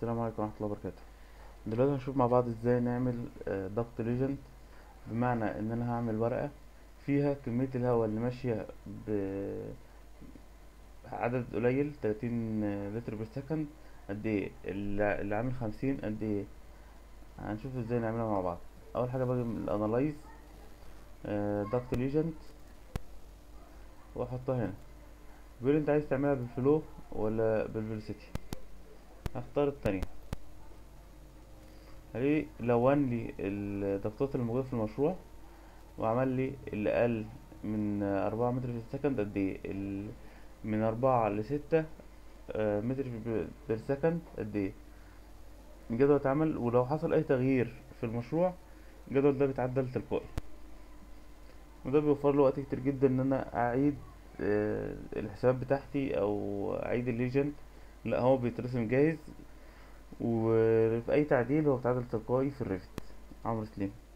السلام عليكم ورحمة الله وبركاته دلوقتي هنشوف مع بعض ازاي نعمل ضغط ليجند بمعنى ان انا هعمل ورقة فيها كمية الهواء اللي ماشية بعدد قليل تلاتين لتر بالسكند قد ايه اللي اللي عامل خمسين قد ايه هنشوف ازاي نعملها مع بعض اول حاجة باجي من الانالايز ضغط ليجند واحطها هنا بيقول انت عايز تعملها بالفلو ولا بالفيلوسيتي هختار التانية هلاقي لون لي الضغطات اللي موجودة في المشروع وعمل لي اللي قل من أربعة متر في السكند قد ايه ال- من أربعة لستة آه، متر في- بير سكند قد ايه الجدول اتعمل ولو حصل أي تغيير في المشروع الجدول ده بيتعدل تلقائي وده بيوفر لي وقت كتير جدا ان انا اعيد آه، الحسابات بتاعتي او اعيد الليجند لا هو بيترسم جاهز وفي اي تعديل هو بيتعدل تلقائي في الريفت عمرو سليم